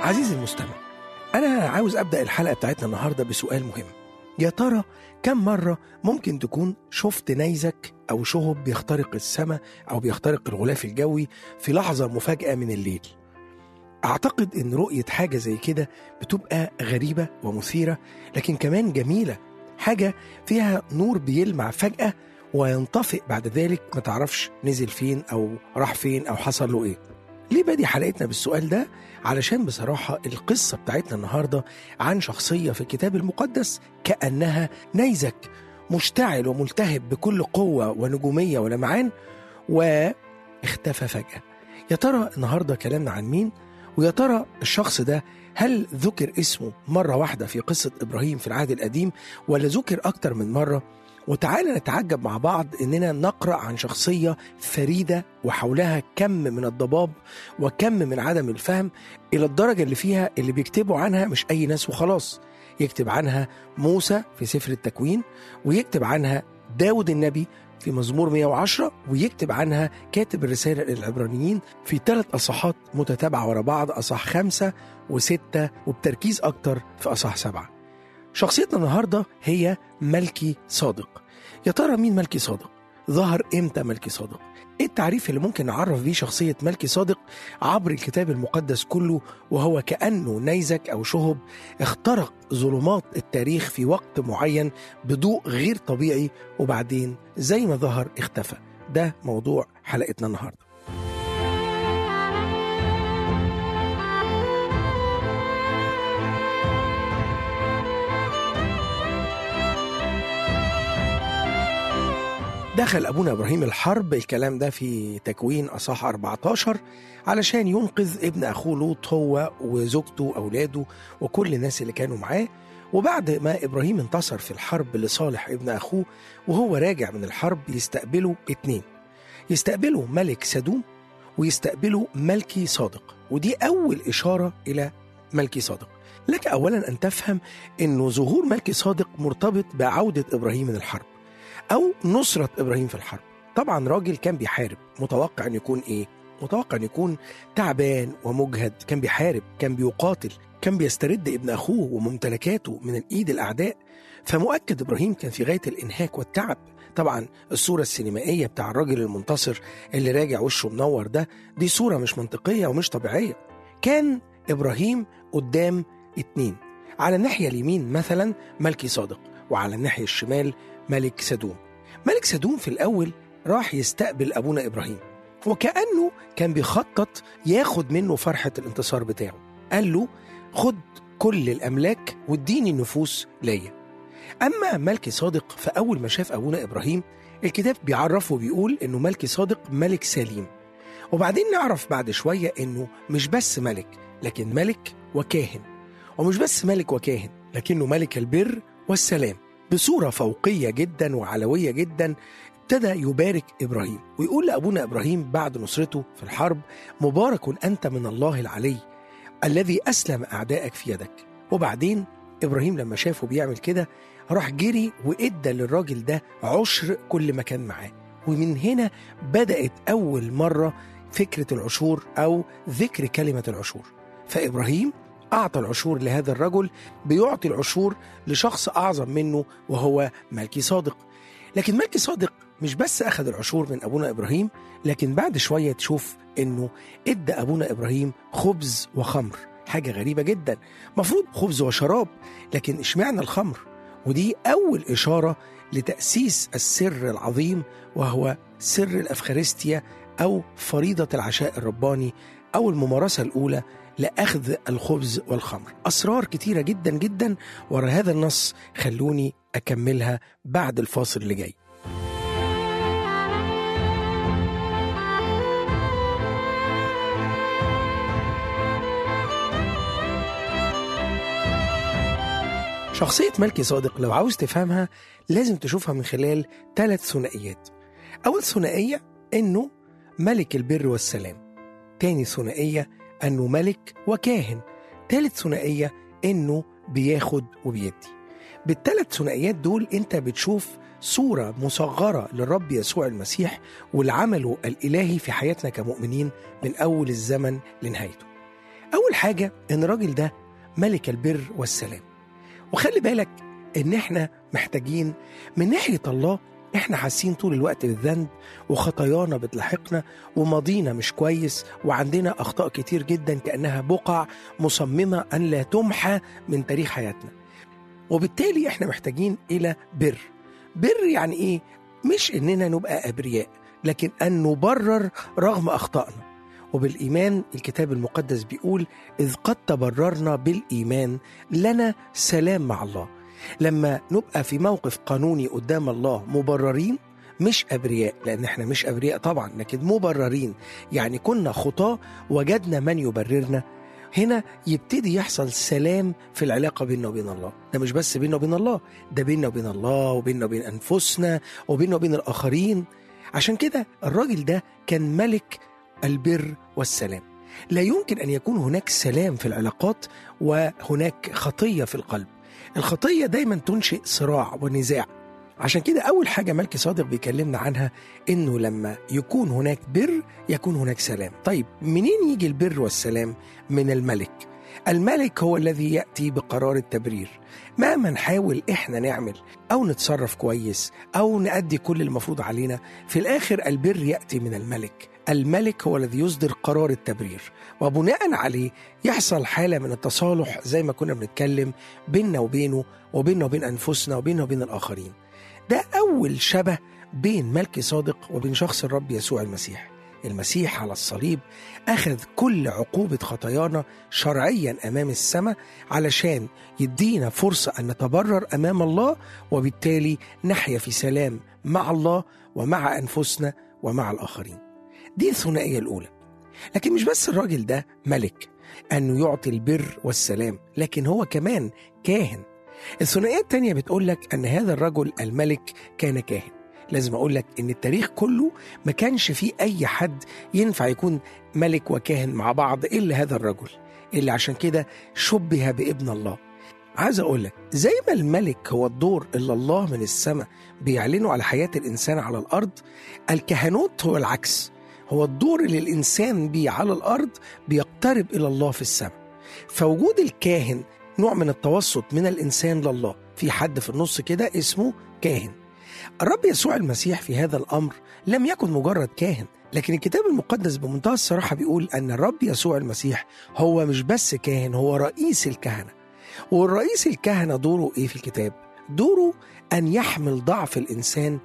عزيزي المستمع أنا عاوز أبدأ الحلقة بتاعتنا النهاردة بسؤال مهم يا ترى كم مرة ممكن تكون شفت نيزك أو شهب بيخترق السماء أو بيخترق الغلاف الجوي في لحظة مفاجأة من الليل أعتقد إن رؤية حاجة زي كده بتبقى غريبة ومثيرة لكن كمان جميلة حاجة فيها نور بيلمع فجأة وينطفئ بعد ذلك ما تعرفش نزل فين أو راح فين أو حصل له إيه ليه بادي حلقتنا بالسؤال ده؟ علشان بصراحة القصة بتاعتنا النهاردة عن شخصية في الكتاب المقدس كأنها نيزك مشتعل وملتهب بكل قوة ونجومية ولمعان واختفى فجأة يا ترى النهاردة كلامنا عن مين؟ ويا ترى الشخص ده هل ذكر اسمه مرة واحدة في قصة إبراهيم في العهد القديم ولا ذكر أكتر من مرة؟ وتعالى نتعجب مع بعض إننا نقرأ عن شخصية فريدة وحولها كم من الضباب وكم من عدم الفهم إلى الدرجة اللي فيها اللي بيكتبوا عنها مش أي ناس وخلاص يكتب عنها موسى في سفر التكوين ويكتب عنها داود النبي في مزمور 110 ويكتب عنها كاتب الرسالة للعبرانيين في ثلاث أصحات متتابعة ورا بعض أصح خمسة وستة وبتركيز أكتر في أصح سبعة شخصيتنا النهاردة هي ملكي صادق يا ترى مين ملكي صادق؟ ظهر امتى ملكي صادق؟ ايه التعريف اللي ممكن نعرف بيه شخصية ملكي صادق عبر الكتاب المقدس كله وهو كأنه نيزك أو شهب اخترق ظلمات التاريخ في وقت معين بضوء غير طبيعي وبعدين زي ما ظهر اختفى ده موضوع حلقتنا النهارده دخل أبونا إبراهيم الحرب الكلام ده في تكوين أصح 14 علشان ينقذ ابن أخوه لوط هو وزوجته وأولاده وكل الناس اللي كانوا معاه وبعد ما إبراهيم انتصر في الحرب لصالح ابن أخوه وهو راجع من الحرب يستقبله اتنين يستقبله ملك سدوم ويستقبله ملكي صادق ودي أول إشارة إلى ملكي صادق لك أولا أن تفهم أنه ظهور ملكي صادق مرتبط بعودة إبراهيم من الحرب أو نصرة إبراهيم في الحرب طبعا راجل كان بيحارب متوقع أن يكون إيه؟ متوقع أن يكون تعبان ومجهد كان بيحارب كان بيقاتل كان بيسترد ابن أخوه وممتلكاته من الإيد الأعداء فمؤكد إبراهيم كان في غاية الإنهاك والتعب طبعا الصورة السينمائية بتاع الراجل المنتصر اللي راجع وشه منور ده دي صورة مش منطقية ومش طبيعية كان إبراهيم قدام اتنين على الناحية اليمين مثلا ملكي صادق وعلى الناحية الشمال ملك سدوم ملك سدوم في الأول راح يستقبل أبونا إبراهيم وكأنه كان بيخطط ياخد منه فرحة الانتصار بتاعه قال له خد كل الأملاك واديني النفوس ليا أما ملكي صادق فأول ما شاف أبونا إبراهيم الكتاب بيعرفه وبيقول إنه ملكي صادق ملك سليم وبعدين نعرف بعد شوية إنه مش بس ملك لكن ملك وكاهن ومش بس ملك وكاهن لكنه ملك البر والسلام بصورة فوقية جدا وعلوية جدا ابتدى يبارك إبراهيم ويقول لأبونا إبراهيم بعد نصرته في الحرب مبارك أنت من الله العلي الذي أسلم أعدائك في يدك وبعدين إبراهيم لما شافه بيعمل كده راح جري وإدى للراجل ده عشر كل ما كان معاه ومن هنا بدأت أول مرة فكرة العشور أو ذكر كلمة العشور فإبراهيم أعطى العشور لهذا الرجل بيعطي العشور لشخص أعظم منه وهو ملكي صادق لكن ملكي صادق مش بس أخذ العشور من أبونا إبراهيم لكن بعد شوية تشوف إنه إدى أبونا إبراهيم خبز وخمر حاجة غريبة جدا مفروض خبز وشراب لكن اشمعنى الخمر ودي أول إشارة لتأسيس السر العظيم وهو سر الأفخارستيا أو فريضة العشاء الرباني أو الممارسة الأولى لأخذ الخبز والخمر أسرار كتيرة جدا جدا ورا هذا النص خلوني أكملها بعد الفاصل اللي جاي شخصية ملكي صادق لو عاوز تفهمها لازم تشوفها من خلال ثلاث ثنائيات أول ثنائية إنه ملك البر والسلام تاني ثنائية أنه ملك وكاهن تالت ثنائية إنه بياخد وبيدي بالثلاث ثنائيات دول أنت بتشوف صورة مصغرة للرب يسوع المسيح والعمله الإلهي في حياتنا كمؤمنين من أول الزمن لنهايته أول حاجة إن الراجل ده ملك البر والسلام وخلي بالك إن إحنا محتاجين من ناحية الله إحنا حاسين طول الوقت بالذنب وخطايانا بتلاحقنا وماضينا مش كويس وعندنا أخطاء كتير جدا كأنها بقع مصممة أن لا تمحى من تاريخ حياتنا وبالتالي إحنا محتاجين إلى بر بر يعني إيه؟ مش إننا نبقى أبرياء لكن أن نبرر رغم أخطائنا وبالإيمان الكتاب المقدس بيقول إذ قد تبررنا بالإيمان لنا سلام مع الله لما نبقى في موقف قانوني قدام الله مبررين مش أبرياء لأن احنا مش أبرياء طبعا لكن مبررين يعني كنا خطاة وجدنا من يبررنا هنا يبتدي يحصل سلام في العلاقة بيننا وبين الله ده مش بس بيننا وبين الله ده بيننا وبين الله وبيننا وبين أنفسنا وبيننا وبين الآخرين عشان كده الراجل ده كان ملك البر والسلام لا يمكن ان يكون هناك سلام في العلاقات وهناك خطيه في القلب الخطيه دايما تنشئ صراع ونزاع عشان كده اول حاجه ملك صادق بيكلمنا عنها انه لما يكون هناك بر يكون هناك سلام طيب منين يجي البر والسلام من الملك الملك هو الذي ياتي بقرار التبرير مهما نحاول احنا نعمل او نتصرف كويس او نأدي كل المفروض علينا في الاخر البر ياتي من الملك الملك هو الذي يصدر قرار التبرير وبناء عليه يحصل حالة من التصالح زي ما كنا بنتكلم بيننا وبينه وبيننا وبين أنفسنا وبيننا وبين الآخرين ده أول شبه بين ملك صادق وبين شخص الرب يسوع المسيح المسيح على الصليب أخذ كل عقوبة خطايانا شرعيا أمام السماء علشان يدينا فرصة أن نتبرر أمام الله وبالتالي نحيا في سلام مع الله ومع أنفسنا ومع الآخرين دي الثنائية الأولى لكن مش بس الراجل ده ملك أنه يعطي البر والسلام لكن هو كمان كاهن الثنائية التانية بتقول لك أن هذا الرجل الملك كان كاهن لازم أقول لك أن التاريخ كله ما كانش فيه أي حد ينفع يكون ملك وكاهن مع بعض إلا هذا الرجل اللي عشان كده شبه بابن الله عايز أقول لك زي ما الملك هو الدور اللي الله من السماء بيعلنه على حياة الإنسان على الأرض الكهنوت هو العكس هو الدور اللي الإنسان بيه على الأرض بيقترب إلى الله في السماء فوجود الكاهن نوع من التوسط من الإنسان لله في حد في النص كده اسمه كاهن الرب يسوع المسيح في هذا الأمر لم يكن مجرد كاهن لكن الكتاب المقدس بمنتهى الصراحة بيقول أن الرب يسوع المسيح هو مش بس كاهن هو رئيس الكهنة والرئيس الكهنة دوره إيه في الكتاب؟ دوره أن يحمل ضعف الإنسان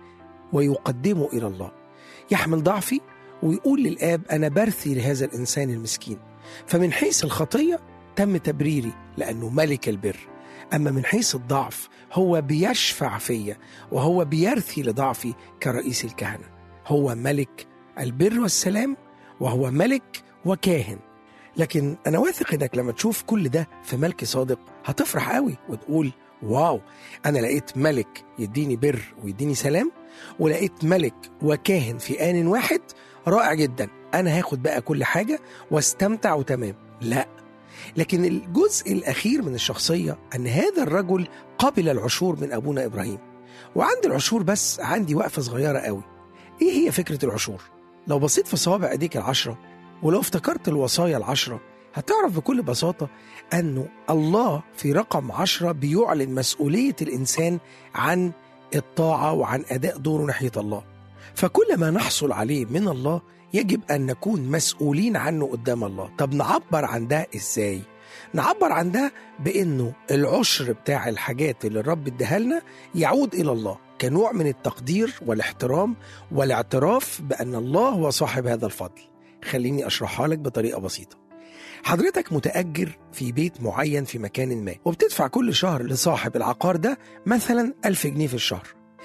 ويقدمه إلى الله يحمل ضعفي ويقول للآب أنا برثي لهذا الإنسان المسكين فمن حيث الخطية تم تبريري لأنه ملك البر أما من حيث الضعف هو بيشفع فيا وهو بيرثي لضعفي كرئيس الكهنة هو ملك البر والسلام وهو ملك وكاهن لكن أنا واثق إنك لما تشوف كل ده في ملك صادق هتفرح قوي وتقول واو أنا لقيت ملك يديني بر ويديني سلام ولقيت ملك وكاهن في آن واحد رائع جدا أنا هاخد بقى كل حاجة واستمتع وتمام لا لكن الجزء الأخير من الشخصية أن هذا الرجل قبل العشور من أبونا إبراهيم وعند العشور بس عندي وقفة صغيرة قوي إيه هي فكرة العشور؟ لو بصيت في صوابع أيديك العشرة ولو افتكرت الوصايا العشرة هتعرف بكل بساطة أنه الله في رقم عشرة بيعلن مسؤولية الإنسان عن الطاعة وعن أداء دوره ناحية الله فكل ما نحصل عليه من الله يجب أن نكون مسؤولين عنه قدام الله طب نعبر عن ده إزاي؟ نعبر عن ده بأنه العشر بتاع الحاجات اللي الرب اداها لنا يعود إلى الله كنوع من التقدير والاحترام والاعتراف بأن الله هو صاحب هذا الفضل خليني أشرحها لك بطريقة بسيطة حضرتك متأجر في بيت معين في مكان ما وبتدفع كل شهر لصاحب العقار ده مثلا ألف جنيه في الشهر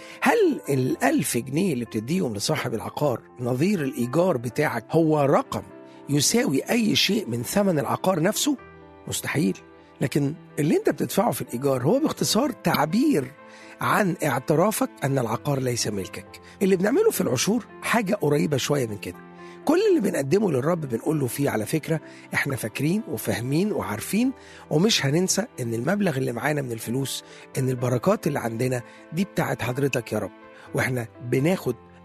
هل الألف جنيه اللي بتديهم لصاحب العقار نظير الإيجار بتاعك هو رقم يساوي أي شيء من ثمن العقار نفسه؟ مستحيل لكن اللي انت بتدفعه في الإيجار هو باختصار تعبير عن اعترافك أن العقار ليس ملكك اللي بنعمله في العشور حاجة قريبة شوية من كده كل اللي بنقدمه للرب بنقول له فيه على فكرة احنا فاكرين وفاهمين وعارفين ومش هننسى ان المبلغ اللي معانا من الفلوس ان البركات اللي عندنا دي بتاعت حضرتك يا رب واحنا بناخد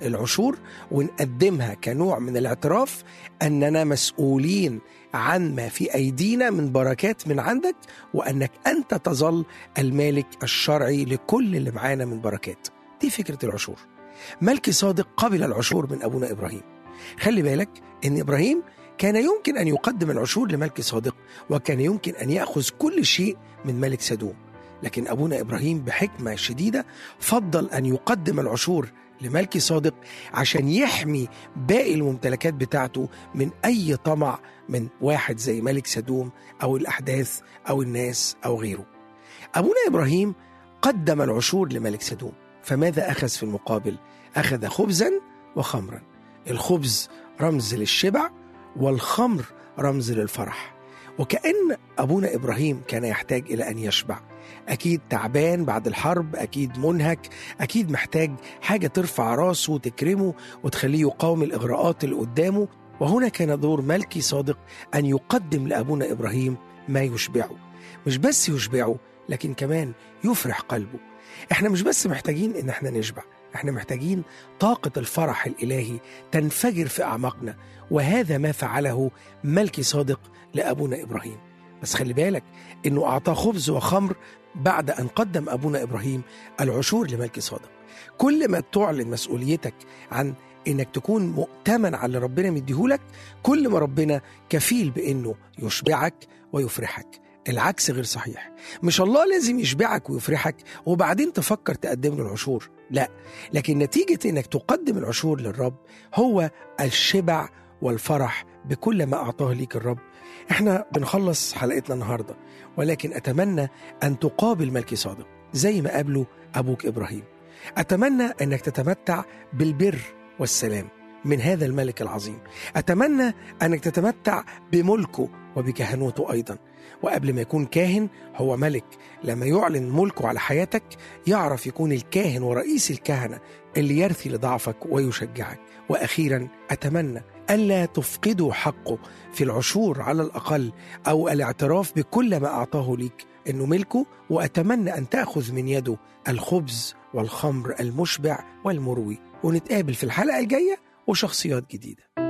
العشور ونقدمها كنوع من الاعتراف أننا مسؤولين عن ما في أيدينا من بركات من عندك وأنك أنت تظل المالك الشرعي لكل اللي معانا من بركات دي فكرة العشور ملكي صادق قبل العشور من أبونا إبراهيم خلي بالك أن إبراهيم كان يمكن أن يقدم العشور لملك صادق وكان يمكن أن يأخذ كل شيء من ملك سدوم لكن أبونا إبراهيم بحكمة شديدة فضل أن يقدم العشور لملك صادق عشان يحمي باقي الممتلكات بتاعته من أي طمع من واحد زي ملك سدوم أو الأحداث أو الناس أو غيره أبونا إبراهيم قدم العشور لملك سدوم فماذا أخذ في المقابل؟ أخذ خبزا وخمرا الخبز رمز للشبع والخمر رمز للفرح وكأن أبونا إبراهيم كان يحتاج إلى أن يشبع أكيد تعبان بعد الحرب أكيد منهك أكيد محتاج حاجة ترفع راسه وتكرمه وتخليه يقاوم الإغراءات اللي قدامه وهنا كان دور ملكي صادق أن يقدم لأبونا إبراهيم ما يشبعه مش بس يشبعه لكن كمان يفرح قلبه احنا مش بس محتاجين ان احنا نشبع احنا محتاجين طاقة الفرح الإلهي تنفجر في أعماقنا وهذا ما فعله ملكي صادق لأبونا إبراهيم بس خلي بالك إنه أعطاه خبز وخمر بعد أن قدم أبونا إبراهيم العشور لملكي صادق كل ما تعلن مسؤوليتك عن إنك تكون مؤتمن على اللي ربنا مديهولك كل ما ربنا كفيل بإنه يشبعك ويفرحك العكس غير صحيح مش الله لازم يشبعك ويفرحك وبعدين تفكر تقدم له العشور لا لكن نتيجة انك تقدم العشور للرب هو الشبع والفرح بكل ما اعطاه ليك الرب احنا بنخلص حلقتنا النهاردة ولكن اتمنى ان تقابل ملكي صادق زي ما قابله ابوك ابراهيم اتمنى انك تتمتع بالبر والسلام من هذا الملك العظيم اتمنى انك تتمتع بملكه وبكهنوته ايضا وقبل ما يكون كاهن هو ملك لما يعلن ملكه على حياتك يعرف يكون الكاهن ورئيس الكهنه اللي يرثي لضعفك ويشجعك واخيرا اتمنى الا تفقدوا حقه في العشور على الاقل او الاعتراف بكل ما اعطاه ليك انه ملكه واتمنى ان تاخذ من يده الخبز والخمر المشبع والمروي ونتقابل في الحلقه الجايه وشخصيات جديده